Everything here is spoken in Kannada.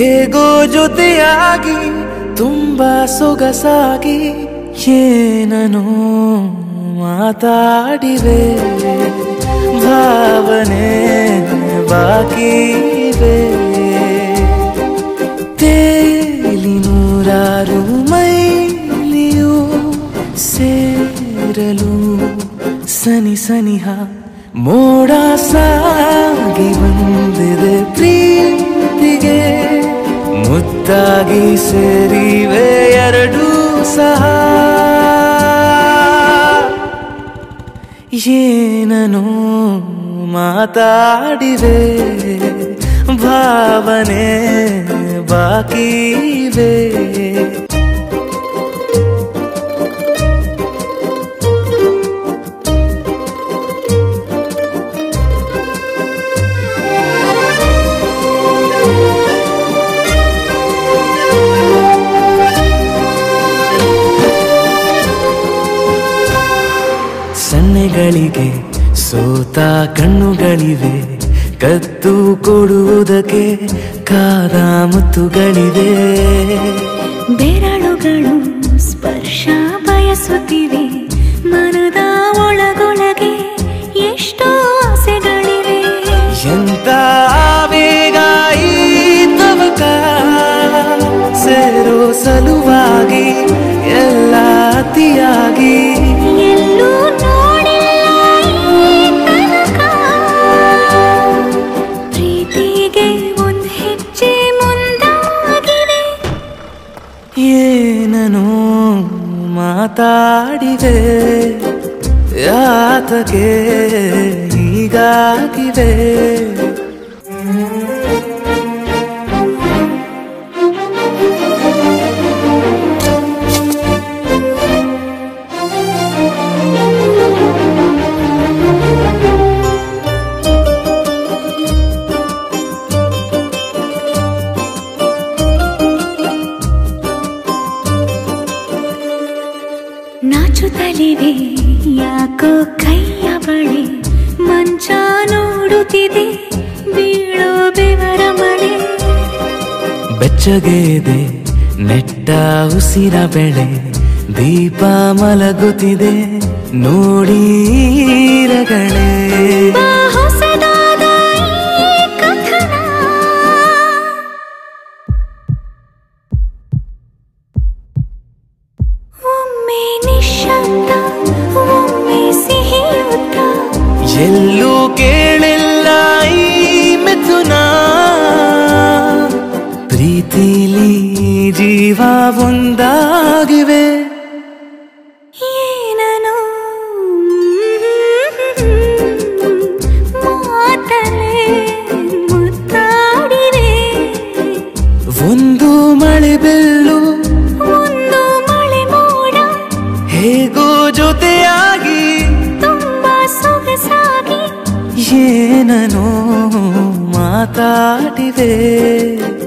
ಹೇಗೋ ಜೊತೆಯಾಗಿ ತುಂಬಾ ಸೊಗಸಾಗಿ ಏನನೋ ಮಾತಾಡಿವೆ ಭಾವನೆ ಬಾಕಿ ಇವೆ ತೇಲಿ ನೂರಾರು ಮೈಲಿಯು ಸೇರಲು ಸನಿ ಸನಿಹ ಮೋಡ ಸಾಗಿ ಬಂದಿದೆ ಪ್ರೀತಿಗೆ ಮುತ್ತಾಗಿ ಸೇರಿವೆ ಎರಡೂ ಸಹ ಏನನೋ ಮಾತಾಡಿವೆ ಭಾವನೆ ಬಾಕಿ ಇವೆ ಸನ್ನೆಗಳಿಗೆ ಸೋತ ಕಣ್ಣುಗಳಿವೆ ಕತ್ತು ಕೊಡುವುದಕ್ಕೆ ಕಾದ ಮುತ್ತುಗಳಿವೆ ಬೆರಳುಗಳು ಸ್ಪರ್ಶ ಬಯಸುತ್ತಿವೆ ಮನದ ಒಳಗೊಳಗೆ ಎಷ್ಟೋ ಆಸೆಗಳಿವೆ ಎಂತ ಆವೇಗ ಈ ತವಕ ಸೇರೋ ಸಲುವಾಗಿ ಎಲ್ಲ ಅತಿಯಾಗಿ ಎಲ್ಲೂ ನೋಡಿಲ್ಲ ಈ ತನಕ ಪ್ರೀತಿಗೆ ಒಂದ್ ಹೆಜ್ಜೆ ಮುಂದಾಗಿವೆ ಏನನೋ ಮಾತಾಡಿದೆ ಯಾತಕ್ಕೆ ಹೀಗಾಗಿವೆ ನಾಚುತ್ತಲಿವೆ ಯಾಕೋ ಕೈಯ ಬಳೆ ಮಂಚ ನೋಡುತ್ತಿದೆ ಬೀಳೋ ಬೆವರ ಮಳೆ ಬೆಚ್ಚಗೆದೆ ನೆಟ್ಟ ಉಸಿರ ಬೆಳೆ ದೀಪ ಮಲಗುತ್ತಿದೆ ನೋಡೀರಗಳೇ ಬಾ ಹೊಸದಾದ ಈ ಕಥನ ಒಮ್ಮೆ ನಿಶಬ್ದ ಒಮ್ಮೆ ಸಿಹಿಯುತ್ತ ಎಲ್ಲೂ ಕೇಳಿಲ್ಲ ಈ ಮಿಥುನ ಪ್ರೀತಿಲಿ ಜೀವ ಒಂದಾಗಿವೆ ಏನನು ಮಾತಲೆ ಮುತ್ತಾಡಿವೆ ಒಂದು ಮಳೆ ಬೆಲ್ಲು ಒಂದು ಮಳೆ ಮೋಡ ಹೇಗೋ ಜೊತೆಯಾಗಿ ತುಂಬಾ ಸೊಗಸಾಗಿ ಏನನೋ ಮಾತಾಡಿವೆ